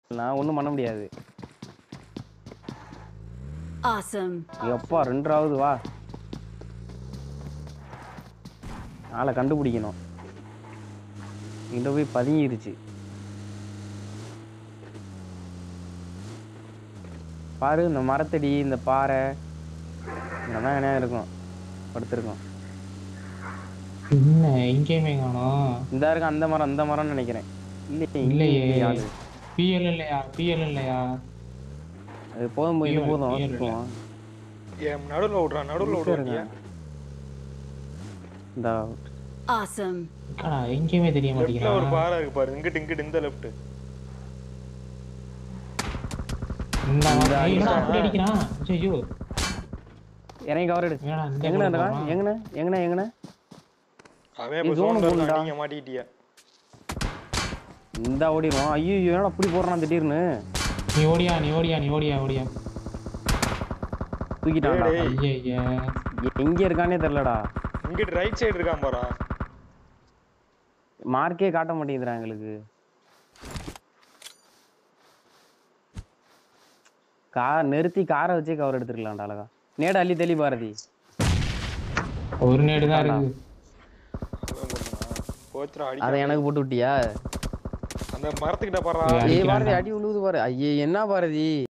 நான் ஒண்ணும் பண்ண முடியாது Awesome. எப்பா ரெண்டாவது வா ஆளை கண்டுபிடிக்கணும் இங்க போய் பதுங்கிருச்சு பாரு இந்த மரத்தடி இந்த பாறை இங்கதான் என்ன இருக்கும் படுத்திருக்கோம் என்ன எங்கேயுமே காணோம் இந்த இருக்கு அந்த மரம் அந்த மரம்னு நினைக்கிறேன் இல்லையே இல்லையே இல்லையே ஆளு பிஎல் இல்லையா பிஎல் இல்லையா அது போதும் போய் இது ஐயோ, போதும் ஐயோ, சுத்துவோம். ஏன் நடுவுல விட்றான் நடுவுல இருங்க. விட்றான் இந்த Awesome. அக்கா எங்கேயுமே தெரிய லெஃப்ட்ல ஒரு மாட்டேங்கிறான் பாறை இருக்கு பாரு இங்கிட்டு இங்கிட்டு இந்த லெஃப்ட் இந்த இந்த ஏய், என்னடா அடிக்கிறான். அப்படி அடிக்கிறான் ஐயோ இறங்கி கவர் எடு என்னடா இந்த எங்கண்ணா பக்கம் இருக்கான் போறான்? எங்கண்ணா எங்கண்ணா எங்கண்ணா அவன் இப்ப இது zone சோன்ல போகுதுடா. இருக்கான் நீங்க மாட்டிக்கிட்டியா இந்த ஓடிடுவோம் ஐயோ என்னடா அப்படி போடுறான் திடீர்னு நீ ஓடியா நீ ஓடியா நீ ஓடியா ஓடியா தூக்கிட்டான்டா டேய், டேய். ஐயா ஐயா எங்க இருக்கானே தெரியலடா இங்கிட்டு ரைட் சைடு இருக்கான் பாரா மார்க்கே காட்ட மாட்டேங்குதுடா எங்களுக்கு கார் நிறுத்தி காரை வச்சே கவர் எடுத்துருக்கலாம்டா அழகா நேட அள்ளி தெளி பாரதி ஒரு நேடு தான் இருக்கு போச்சுடா அதை அடிக்க எனக்கு போட்டு விட்டியா அந்த மரத்துக்கிட்ட பாறா ஏய், ஏய் அடிக்கிறான்டா. பாரதி அடி விழுவுது பாரு ஐயே என்ன பாரதி